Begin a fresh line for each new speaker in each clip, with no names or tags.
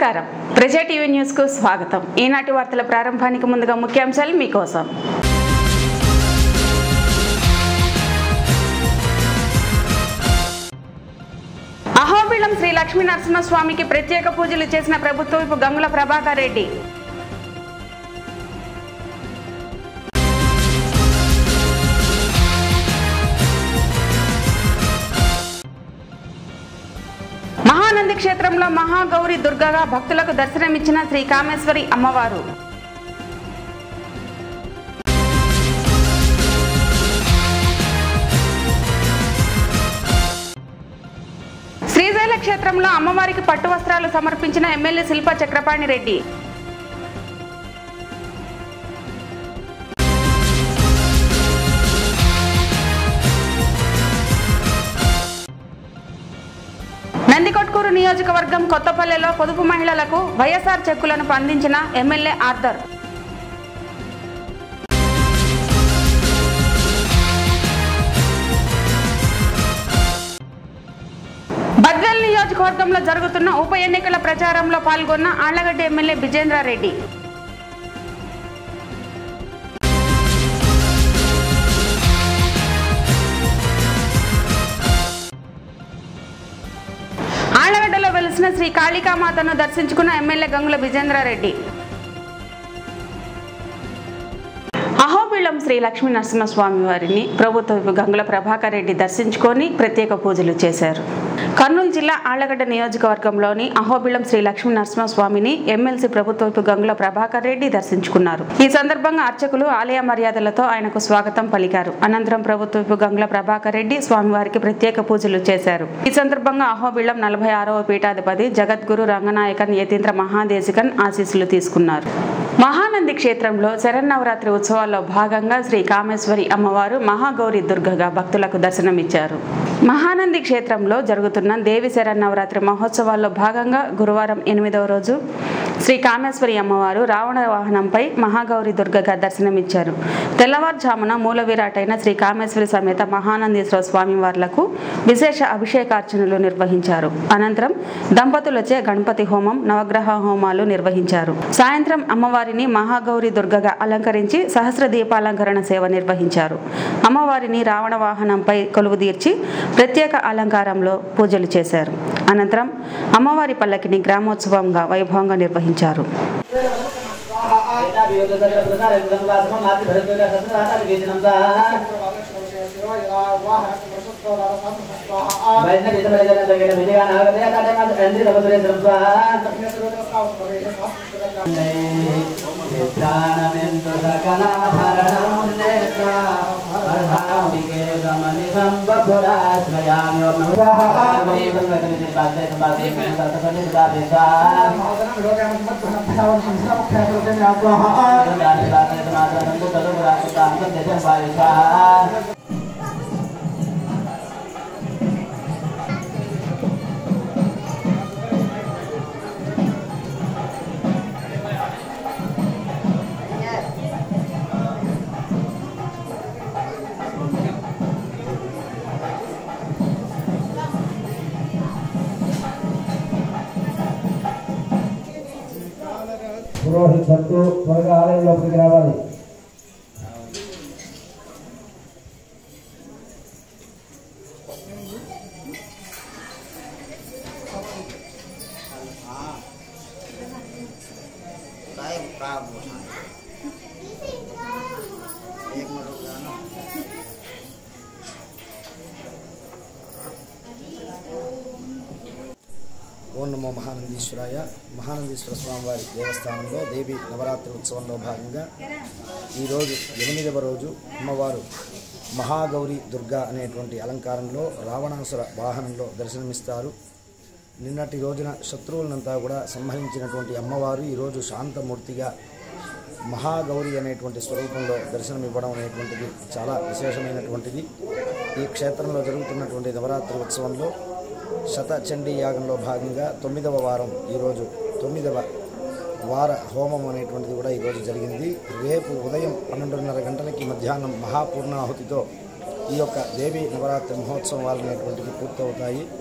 నమస్కారం ప్రజా TV news కు స్వాగతం ఈనాటి వార్తల ప్రారంభానికి ముందుగా ముఖ్యాంశాలు మీకోసం అహోబిళం శ్రీ లక్ష్మీ నరసింహస్వామికి ప్రత్యేక పూజలు చేసిన ప్రభుత్వపు గంగుల ప్రభాకర్ రెడ్డి మహానంది క్షేత్రంలో మహాగౌరి దుర్గగా భక్తులకు దర్శనమిచ్చిన శ్రీ కామేశ్వరి అమ్మవారు శ్రీశైల క్షేత్రంలో అమ్మవారికి పట్టు వస్త్రాలు సమర్పించిన ఎమ్మెల్యే శిల్ప చక్రపాణి రెడ్డి నందికొట్కూరు నియోజకవర్గం కొత్తపల్లెలో పొదుపు మహిళలకు వైఎస్ఆర్ చెక్కులను అందించిన ఎమ్మెల్యే ఆర్థర్ బద్వేల్ నియోజకవర్గంలో జరుగుతున్న ఉప ఎన్నికల ప్రచారంలో పాల్గొన్న ఆళ్లగడ్డ ఎమ్మెల్యే విజేంద్రారెడ్డి ఆళ్లగడ్డలో వెలిసిన శ్రీ కాళికామాతను దర్శించుకున్న ఎమ్మెల్యే గంగుల విజేంద్రారెడ్డి అహోబిళం శ్రీ లక్ష్మీ నరసింహస్వామి వారిని ప్రభుత్వ గంగుల ప్రభాకర్ రెడ్డి దర్శించుకొని ప్రత్యేక పూజలు చేశారు కర్నూలు జిల్లా ఆళ్లగడ్డ నియోజకవర్గంలోని అహోబిళం శ్రీ లక్ష్మీ నరసింహస్వామిని ఎమ్మెల్సీ ప్రభుత్వపు గంగుల ప్రభాకర్ రెడ్డి దర్శించుకున్నారు ఈ సందర్భంగా అర్చకులు ఆలయ మర్యాదలతో ఆయనకు స్వాగతం పలికారు అనంతరం ప్రభుత్వపు గంగుల ప్రభాకర్ రెడ్డి స్వామివారికి ప్రత్యేక పూజలు చేశారు ఈ సందర్భంగా అహోబిళం నలభై ఆరవ పీఠాధిపతి జగద్గురు రంగనాయకన్ యతీంద్ర మహాదేశికన్ ఆశీస్సులు తీసుకున్నారు మహానంది క్షేత్రంలో శరన్నవరాత్రి ఉత్సవాల్లో భాగంగా శ్రీ కామేశ్వరి అమ్మవారు మహాగౌరి దుర్గగా భక్తులకు దర్శనమిచ్చారు మహానంది క్షేత్రంలో జరుగుతున్న దేవి శరన్నవరాత్రి మహోత్సవాల్లో భాగంగా గురువారం ఎనిమిదవ రోజు శ్రీ కామేశ్వరి అమ్మవారు రావణ వాహనంపై మహాగౌరి దుర్గగా దర్శనమిచ్చారు తెల్లవారుజామున మూల విరాటైన శ్రీ కామేశ్వరి సమేత మహానందీశ్వర స్వామి వార్లకు విశేష అభిషేకార్చనలు నిర్వహించారు అనంతరం దంపతులచే గణపతి హోమం నవగ్రహ హోమాలు నిర్వహించారు సాయంత్రం అమ్మవారిని మహాగౌరి దుర్గగా అలంకరించి సహస్ర దీపాలంకరణ సేవ నిర్వహించారు అమ్మవారిని రావణ వాహనంపై కొలువుదీర్చి ప్రత్యేక అలంకారంలో పూజలు చేశారు అనంతరం అమ్మవారి పల్లకిని గ్రామోత్సవంగా వైభవంగా నిర్వహించారు
పురోహిత్ భక్తు త్వరగా ఆలయం లోపలికి రావాలి
काय का बोलना एक मिनट रुक जाना ఓం నమో మహానందీశ్వరాయ మహానందీశ్వర స్వామివారి దేవస్థానంలో దేవి నవరాత్రి ఉత్సవంలో భాగంగా ఈరోజు ఎనిమిదవ రోజు అమ్మవారు మహాగౌరి దుర్గా అనేటువంటి అలంకారంలో రావణాసుర వాహనంలో దర్శనమిస్తారు నిన్నటి రోజున శత్రువులనంతా కూడా సంహరించినటువంటి అమ్మవారు ఈరోజు శాంతమూర్తిగా మహాగౌరి అనేటువంటి స్వరూపంలో దర్శనం ఇవ్వడం అనేటువంటిది చాలా విశేషమైనటువంటిది ఈ క్షేత్రంలో జరుగుతున్నటువంటి నవరాత్రి ఉత్సవంలో శతచండీ యాగంలో భాగంగా తొమ్మిదవ వారం ఈరోజు తొమ్మిదవ వార హోమం అనేటువంటిది కూడా ఈరోజు జరిగింది రేపు ఉదయం పన్నెండున్నర గంటలకి మధ్యాహ్నం మహాపూర్ణాహుతితో ఈ యొక్క దేవి నవరాత్రి మహోత్సవాలు అనేటువంటివి పూర్తవుతాయి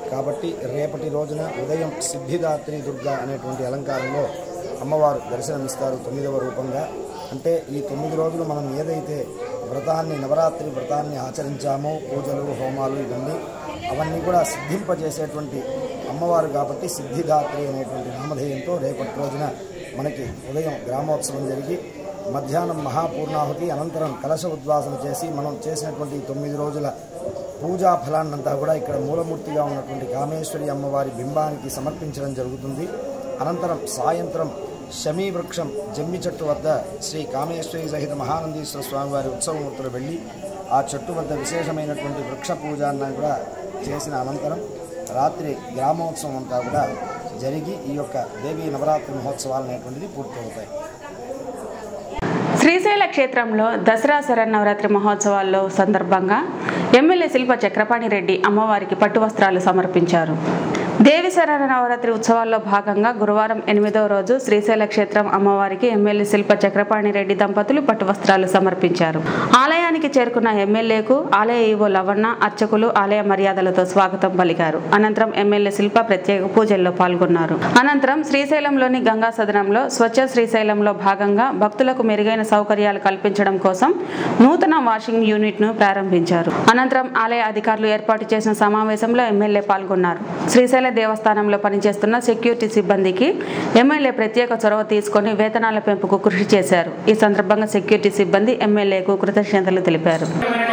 కాబట్టి రేపటి రోజున ఉదయం సిద్ధిదాత్రి దుర్గా అనేటువంటి అలంకారంలో అమ్మవారు దర్శనమిస్తారు తొమ్మిదవ రూపంగా అంటే ఈ తొమ్మిది రోజులు మనం ఏదైతే వ్రతాన్ని నవరాత్రి వ్రతాన్ని ఆచరించామో పూజలు హోమాలు ఇవన్నీ అవన్నీ కూడా సిద్ధింపజేసేటువంటి అమ్మవారు కాబట్టి సిద్ధిదాత్రి అనేటువంటి నామధేయంతో రేపటి రోజున మనకి ఉదయం గ్రామోత్సవం జరిగి మధ్యాహ్నం మహాపూర్ణాహుతి అనంతరం కలశ ఉద్వాసన చేసి మనం చేసినటువంటి ఈ తొమ్మిది రోజుల పూజా ఫలాన్నంతా కూడా ఇక్కడ మూలమూర్తిగా ఉన్నటువంటి కామేశ్వరి అమ్మవారి బింబానికి సమర్పించడం జరుగుతుంది అనంతరం సాయంత్రం శమీ వృక్షం జమ్మి చెట్టు వద్ద శ్రీ కామేశ్వరి సహిత మహానందీశ్వర స్వామివారి ఉత్సవమూర్తులు వెళ్ళి ఆ చెట్టు వద్ద విశేషమైనటువంటి వృక్ష పూజ అన్న కూడా చేసిన అనంతరం రాత్రి గ్రామోత్సవం అంతా కూడా జరిగి ఈ యొక్క దేవీ నవరాత్రి మహోత్సవాలు అనేటువంటిది పూర్తవుతాయి
శ్రీశైల క్షేత్రంలో దసరా శరన్నవరాత్రి మహోత్సవాల్లో సందర్భంగా ఎమ్మెల్యే శిల్ప చక్రపాణి రెడ్డి అమ్మవారికి పట్టు వస్త్రాలు సమర్పించారు దేవి శరణ నవరాత్రి ఉత్సవాల్లో భాగంగా గురువారం ఎనిమిదవ రోజు శ్రీశైల క్షేత్రం అమ్మవారికి ఎమ్మెల్యే శిల్ప చక్రపాణి రెడ్డి దంపతులు పట్టు వస్త్రాలు సమర్పించారు ఆలయానికి చేరుకున్న ఎమ్మెల్యేకు ఆలయ ఈవో లవణ అర్చకులు ఆలయ మర్యాదలతో స్వాగతం పలికారు అనంతరం ఎమ్మెల్యే శిల్ప ప్రత్యేక పూజల్లో పాల్గొన్నారు అనంతరం శ్రీశైలంలోని గంగా సదనంలో స్వచ్ఛ శ్రీశైలంలో భాగంగా భక్తులకు మెరుగైన సౌకర్యాలు కల్పించడం కోసం నూతన వాషింగ్ యూనిట్ ను ప్రారంభించారు అనంతరం ఆలయ అధికారులు ఏర్పాటు చేసిన సమావేశంలో ఎమ్మెల్యే పాల్గొన్నారు శ్రీశైల దేవస్థానంలో పనిచేస్తున్న సెక్యూరిటీ సిబ్బందికి ఎమ్మెల్యే ప్రత్యేక చొరవ తీసుకొని వేతనాల పెంపుకు కృషి చేశారు ఈ సందర్భంగా సెక్యూరిటీ సిబ్బంది ఎమ్మెల్యేకు కృతజ్ఞతలు తెలిపారు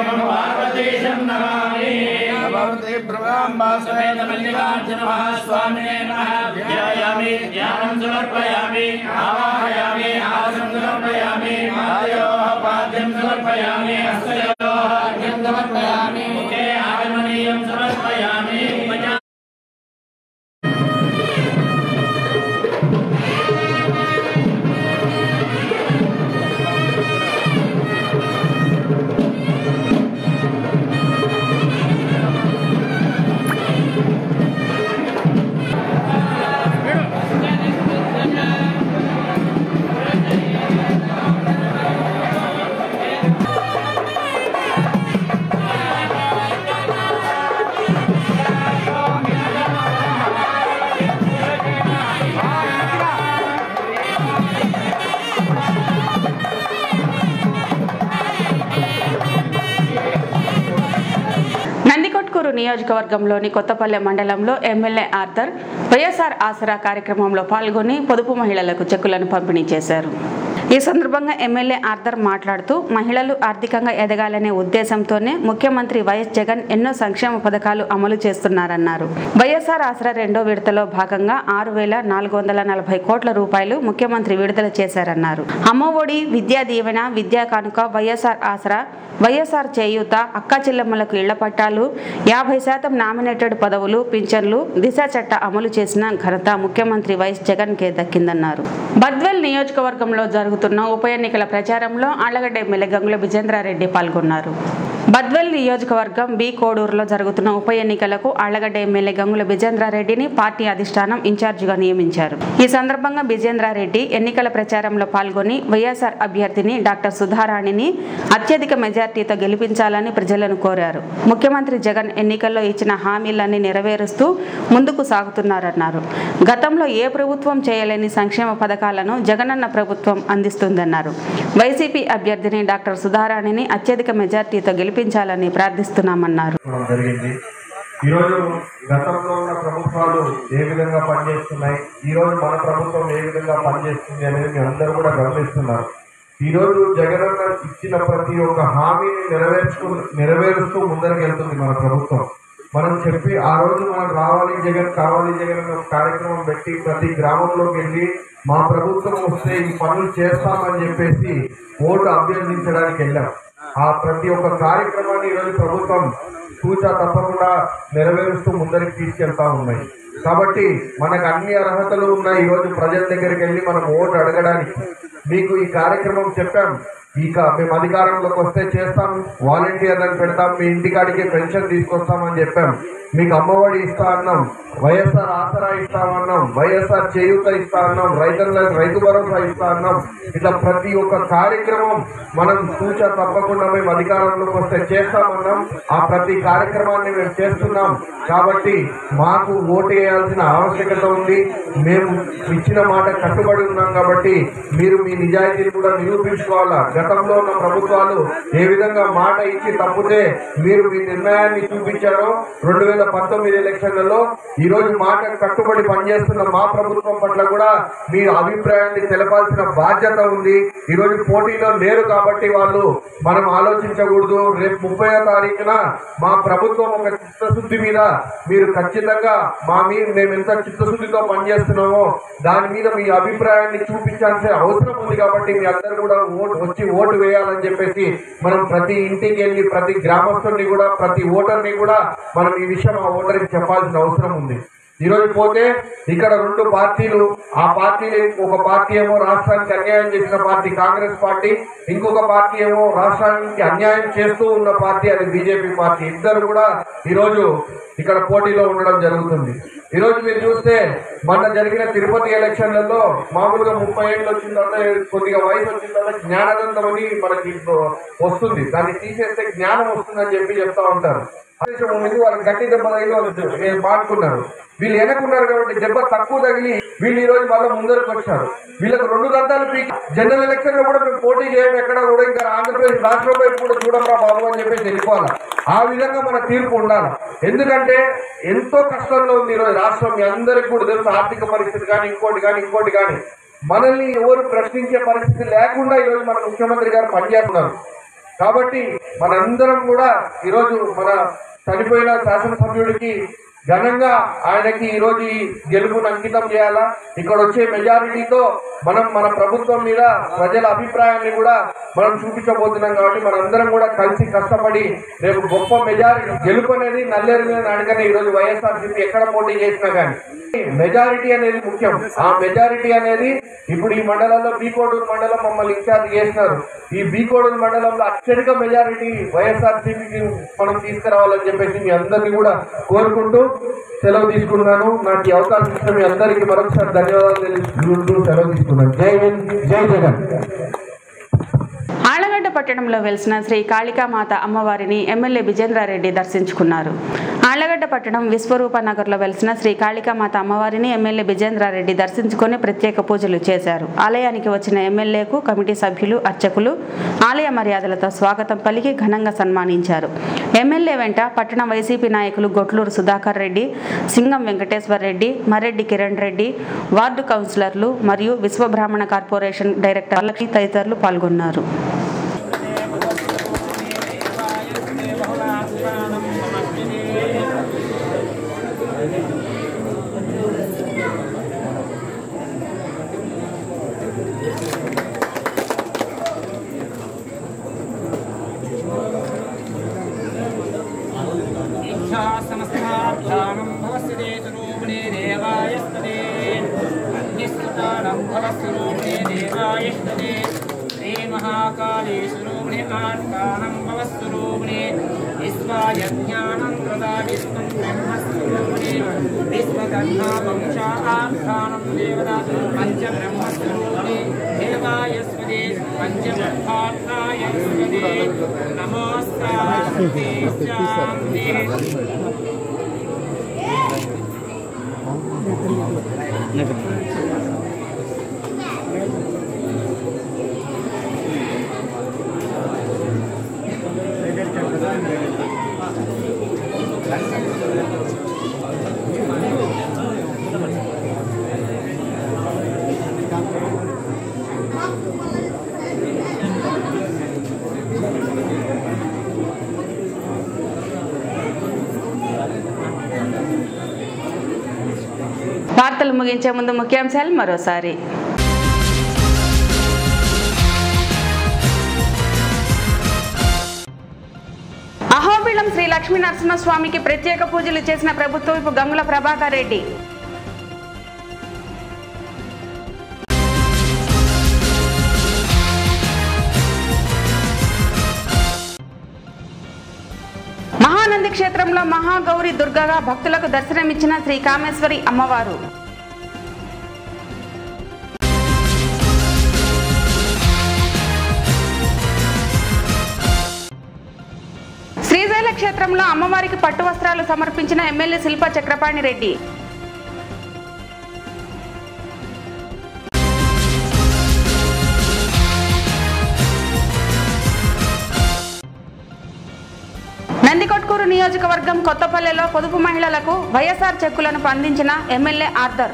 నందికొట్కూరు నియోజకవర్గంలోని కొత్తపల్లె మండలంలో ఎమ్మెల్యే ఆర్థర్ వైఎస్ఆర్ ఆసరా కార్యక్రమంలో పాల్గొని పొదుపు మహిళలకు చెక్కులను పంపిణీ చేశారు ఈ సందర్భంగా ఎమ్మెల్యే ఆర్థర్ మాట్లాడుతూ మహిళలు ఆర్థికంగా ఎదగాలనే ఉద్దేశంతోనే ముఖ్యమంత్రి వైఎస్ జగన్ ఎన్నో సంక్షేమ పథకాలు అమలు చేస్తున్నారన్నారు వైఎస్ఆర్ ఆసరా రెండో విడతలో భాగంగా ఆరు వేల నాలుగు వందల నలభై కోట్ల రూపాయలు ముఖ్యమంత్రి విడుదల చేశారన్నారు అమ్మఒడి విద్యా దీవెన విద్యా కానుక వైఎస్ఆర్ ఆసరా వైఎస్ఆర్ చేయూత అక్క చెల్లెమ్మలకు ఇళ్ల పట్టాలు యాభై శాతం నామినేటెడ్ పదవులు పింఛన్లు దిశ చట్ట అమలు చేసిన ఘనత ముఖ్యమంత్రి వైఎస్ జగన్ కే దక్కిందన్నారు బద్వెల్ నియోజకవర్గంలో జరుగుతున్న ఉప ఎన్నికల ప్రచారంలో ఆళ్లగడ్డ ఎమ్మెల్యే గంగుల విజేంద్రారెడ్డి పాల్గొన్నారు బద్వెల్ నియోజకవర్గం బి కోడూరులో జరుగుతున్న ఉప ఎన్నికలకు ఆళ్లగడ్డ ఎమ్మెల్యే గంగుల విజేంద్రారెడ్డిని పార్టీ అధిష్టానం ఇన్ఛార్జిగా నియమించారు ఈ సందర్భంగా విజేంద్రారెడ్డి ఎన్నికల ప్రచారంలో పాల్గొని వైఎస్ఆర్ అభ్యర్థిని డాక్టర్ సుధారాణిని అత్యధిక మెజార్టీతో గెలిపించాలని ప్రజలను కోరారు ముఖ్యమంత్రి జగన్ ఎన్నికల్లో ఇచ్చిన హామీలన్నీ నెరవేరుస్తూ ముందుకు సాగుతున్నారన్నారు గతంలో ఏ ప్రభుత్వం చేయలేని సంక్షేమ పథకాలను జగనన్న ప్రభుత్వం అందిస్తుందన్నారు వైసీపీ అభ్యర్థిని డాక్టర్ సుధారాణిని అత్యధిక మెజార్టీతో గెలిపించాలని ప్రార్థిస్తున్నామన్నారు
చేసుకోవడం జరిగింది ఈరోజు గతంలో ఉన్న ప్రభుత్వాలు ఏ విధంగా పనిచేస్తున్నాయి ఈరోజు మన ప్రభుత్వం ఏ విధంగా పనిచేస్తుంది అనేది మీ అందరూ కూడా గమనిస్తున్నారు ఈరోజు జగనన్న ఇచ్చిన ప్రతి ఒక్క హామీని నెరవేర్చుకు నెరవేరుస్తూ ముందరికి వెళ్తుంది మన ప్రభుత్వం మనం చెప్పి ఆ రోజు మనం రావాలి జగన్ కావాలి జగన్ అనే ఒక కార్యక్రమం పెట్టి ప్రతి గ్రామంలోకి వెళ్ళి మా ప్రభుత్వం వస్తే ఈ పనులు చేస్తామని చెప్పేసి ఓటు అభ్యర్థించడానికి వెళ్ళాం ఆ ప్రతి ఒక్క కార్యక్రమాన్ని ఈరోజు ప్రభుత్వం తూచా తప్పకుండా నెరవేరుస్తూ ముందరికి తీసుకెళ్తా ఉన్నాయి కాబట్టి మనకు అన్ని అర్హతలు ఉన్నాయి ఈ రోజు ప్రజల దగ్గరికి వెళ్ళి మనం ఓటు అడగడానికి మీకు ఈ కార్యక్రమం చెప్పాం ఇక మేము అధికారంలోకి వస్తే చేస్తాం వాలంటీర్లను పెడతాం మీ ఇంటికాడికి పెన్షన్ తీసుకొస్తామని చెప్పాం మీకు అమ్మఒడి ఇస్తా అన్నాం వైఎస్ఆర్ ఆసరా ఇస్తామన్నాం వైఎస్ఆర్ చేయూత ఇస్తా అన్నాం రైతులకు రైతు భరోసా ఇస్తా అన్నాం ఇట్లా ప్రతి ఒక్క కార్యక్రమం మనం సూచన తప్పకుండా మేము అధికారంలోకి వస్తే చేస్తామన్నాం ఆ ప్రతి కార్యక్రమాన్ని మేము చేస్తున్నాం కాబట్టి మాకు ఓటు వేయాల్సిన ఆవశ్యకత ఉంది మేము ఇచ్చిన మాట కట్టుబడి ఉన్నాం కాబట్టి మీరు మీ నిజాయితీని కూడా నిరూపించుకోవాలా గతంలో ఉన్న ప్రభుత్వాలు ఏ విధంగా మాట ఇచ్చి తప్పితే మీరు మీ నిర్ణయాన్ని చూపించారో రెండు వేల పంతొమ్మిది ఎలక్షన్లలో ఈ రోజు మాట కట్టుబడి పనిచేస్తున్న మా ప్రభుత్వం పట్ల కూడా మీ అభిప్రాయాన్ని తెలపాల్సిన బాధ్యత ఉంది ఈ రోజు పోటీలో లేరు కాబట్టి వాళ్ళు మనం ఆలోచించకూడదు రేపు ముప్పై తారీఖున మా ప్రభుత్వం ఒక చిత్తశుద్ధి మీద మీరు ఖచ్చితంగా మా మీద మేము ఎంత చిత్తశుద్ధితో పనిచేస్తున్నామో దాని మీద మీ అభిప్రాయాన్ని చూపించాల్సిన అవసరం ఉంది కాబట్టి మీ అందరూ కూడా ఓటు వచ్చి ఓటు వేయాలని చెప్పేసి మనం ప్రతి ఇంటికి వెళ్ళి ప్రతి గ్రామస్తుల్ని కూడా ప్రతి ఓటర్ని కూడా మనం ఈ విషయం ఆ ఓటర్కి చెప్పాల్సిన అవసరం ఉంది ఈ రోజు పోతే ఇక్కడ రెండు పార్టీలు ఆ పార్టీలు ఒక పార్టీ ఏమో రాష్ట్రానికి అన్యాయం చేసిన పార్టీ కాంగ్రెస్ పార్టీ ఇంకొక పార్టీ ఏమో రాష్ట్రానికి అన్యాయం చేస్తూ ఉన్న పార్టీ అది బీజేపీ పార్టీ ఇద్దరు కూడా ఈరోజు ఇక్కడ పోటీలో ఉండడం జరుగుతుంది ఈ రోజు మీరు చూస్తే మొన్న జరిగిన తిరుపతి ఎలక్షన్లలో మామూలుగా ముప్పై ఏళ్ళు వచ్చిన తర్వాత కొద్దిగా వయసు వచ్చిన తర్వాత జ్ఞానదంతం అని మనకి వస్తుంది దాన్ని తీసేస్తే జ్ఞానం వస్తుందని చెప్పి చెప్తా ఉంటారు ఆదేశం ఉంది వాళ్ళకి గట్టి దెబ్బ తగిలి వాళ్ళు ఏ- మానుకున్నారు వీళ్ళు వెనక్కున్నారు కాబట్టి దెబ్బ తక్కువ తగిలి వీళ్ళు ఈ రోజు వాళ్ళ ముందరకు వచ్చారు వీళ్ళకి రెండు దంతాలు పీకి జనరల్ ఎలక్షన్ లో కూడా మేము పోటీ చేయడం ఎక్కడ కూడా ఇంకా ఆంధ్రప్రదేశ్ రాష్ట్రం వైపు కూడా చూడరా బాబు అని చెప్పేసి వెళ్ళిపోవాలి ఆ విధంగా మన తీర్పు ఉండాలి ఎందుకంటే ఎంతో కష్టంలో ఉంది ఈరోజు రాష్ట్రం మీ అందరికి కూడా తెలుసు ఆర్థిక పరిస్థితి కానీ ఇంకోటి కానీ ఇంకోటి కానీ మనల్ని ఎవరు ప్రశ్నించే పరిస్థితి లేకుండా ఈరోజు మన ముఖ్యమంత్రి గారు పనిచేస్తున్నారు కాబట్టి మనందరం కూడా ఈరోజు మన చనిపోయిన శాసనసభ్యుడికి ఘనంగా ఆయనకి ఈరోజు ఈ గెలుపును అంకితం చేయాలా ఇక్కడ వచ్చే మెజారిటీతో మనం మన ప్రభుత్వం మీద ప్రజల అభిప్రాయాన్ని కూడా మనం చూపించబోతున్నాం కాబట్టి మనందరం కూడా కలిసి కష్టపడి రేపు గొప్ప మెజారిటీ గెలుపు అనేది నల్లేరు మీద అడగనే ఈరోజు వైఎస్ఆర్సీపీ ఎక్కడ పోటీ చేసినా కానీ మెజారిటీ అనేది ముఖ్యం ఆ మెజారిటీ అనేది ఇప్పుడు ఈ మండలంలో బీకోడూరు మండలం మమ్మల్ని ఇన్ఛార్జ్ చేసినారు ఈ బీకోడూరు మండలంలో అత్యధిక మెజారిటీ వైఎస్ఆర్సీపీకి మనం తీసుకురావాలని చెప్పేసి మీ అందరినీ కూడా కోరుకుంటూ సెలవు తీసుకున్నాను నాకు ఈ అవకాశం ఇచ్చిన మీ అందరికీ మరొకసారి ధన్యవాదాలు తెలుసుకుంటూ సెలవు తీసుకున్నాను జై హింద్ జై జగన్
ఆళ్లగడ్డ పట్టణంలో వెలిసిన శ్రీ కాళికామాత అమ్మవారిని ఎమ్మెల్యే విజేంద్రారెడ్డి దర్శించుకున్నారు ఆళ్లగడ్డ పట్టణం విశ్వరూప నగర్లో వెలిసిన శ్రీ కాళికామాత అమ్మవారిని ఎమ్మెల్యే విజేంద్రారెడ్డి దర్శించుకొని ప్రత్యేక పూజలు చేశారు ఆలయానికి వచ్చిన ఎమ్మెల్యేకు కమిటీ సభ్యులు అర్చకులు ఆలయ మర్యాదలతో స్వాగతం పలికి ఘనంగా సన్మానించారు ఎమ్మెల్యే వెంట పట్టణ వైసీపీ నాయకులు గొట్లూరు సుధాకర్ రెడ్డి సింగం వెంకటేశ్వర్ రెడ్డి మరెడ్డి కిరణ్ రెడ్డి వార్డు కౌన్సిలర్లు మరియు విశ్వబ్రాహ్మణ కార్పొరేషన్ డైరెక్టర్ తదితరులు పాల్గొన్నారు
समस्ताभ्यानं भवस्ते स्वरूपिणे देवायस्तते अन्यस्तुतानं भवस्वरूपिणे देवायस्तते श्रीमहाकाले स्वरूपिणे आत्मानं भवस्वरूपिणे विश्वाय ज्ञानं प्रदा विष्णुं ब्रह्मस्वरूपिणे विश्वकर्मा वंशाख्यानं देवता पञ्चब्रह्मस्वरूपिणे देवाय स्वदे पञ्चब्रह्मात्राय स्वदे नमोस्तास्ते शान्तिः
వార్తలు ముగించే ముందు ముఖ్యాంశాలు మరోసారి అహోబిళం శ్రీ లక్ష్మీ నరసింహస్వామికి ప్రత్యేక పూజలు చేసిన ప్రభుత్వపు గంగుల ప్రభాకర్ రెడ్డి పైడినంది క్షేత్రంలో మహాగౌరి దుర్గగా భక్తులకు దర్శనమిచ్చిన శ్రీ కామేశ్వరి అమ్మవారు శ్రీశైల క్షేత్రంలో అమ్మవారికి పట్టు వస్త్రాలు సమర్పించిన ఎమ్మెల్యే శిల్ప చక్రపాణి రెడ్డి నందికొట్కూరు నియోజకవర్గం కొత్తపల్లెలో పొదుపు మహిళలకు వైఎస్ఆర్ చెక్కులను అందించిన ఎమ్మెల్యే ఆర్థర్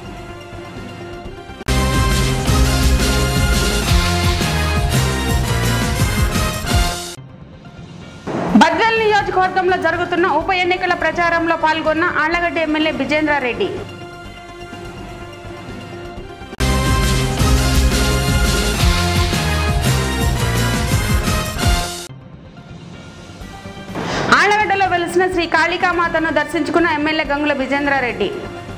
బద్వేల్ నియోజకవర్గంలో జరుగుతున్న ఉప ఎన్నికల ప్రచారంలో పాల్గొన్న ఆళ్లగడ్డ ఎమ్మెల్యే విజేంద్రారెడ్డి ఆళ్లగడ్డలో వెలిసిన శ్రీ కాళికామాతను దర్శించుకున్న ఎమ్మెల్యే గంగుల విజేంద్రారెడ్డి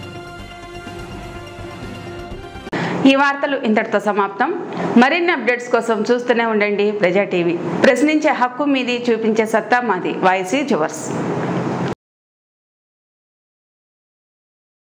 ఈ వార్తలు ఇంతటితో సమాప్తం మరిన్ని అప్డేట్స్ కోసం చూస్తూనే ఉండండి ప్రజా టీవీ ప్రశ్నించే హక్కు మీది చూపించే సత్తా మాది వాయిసీ జువర్స్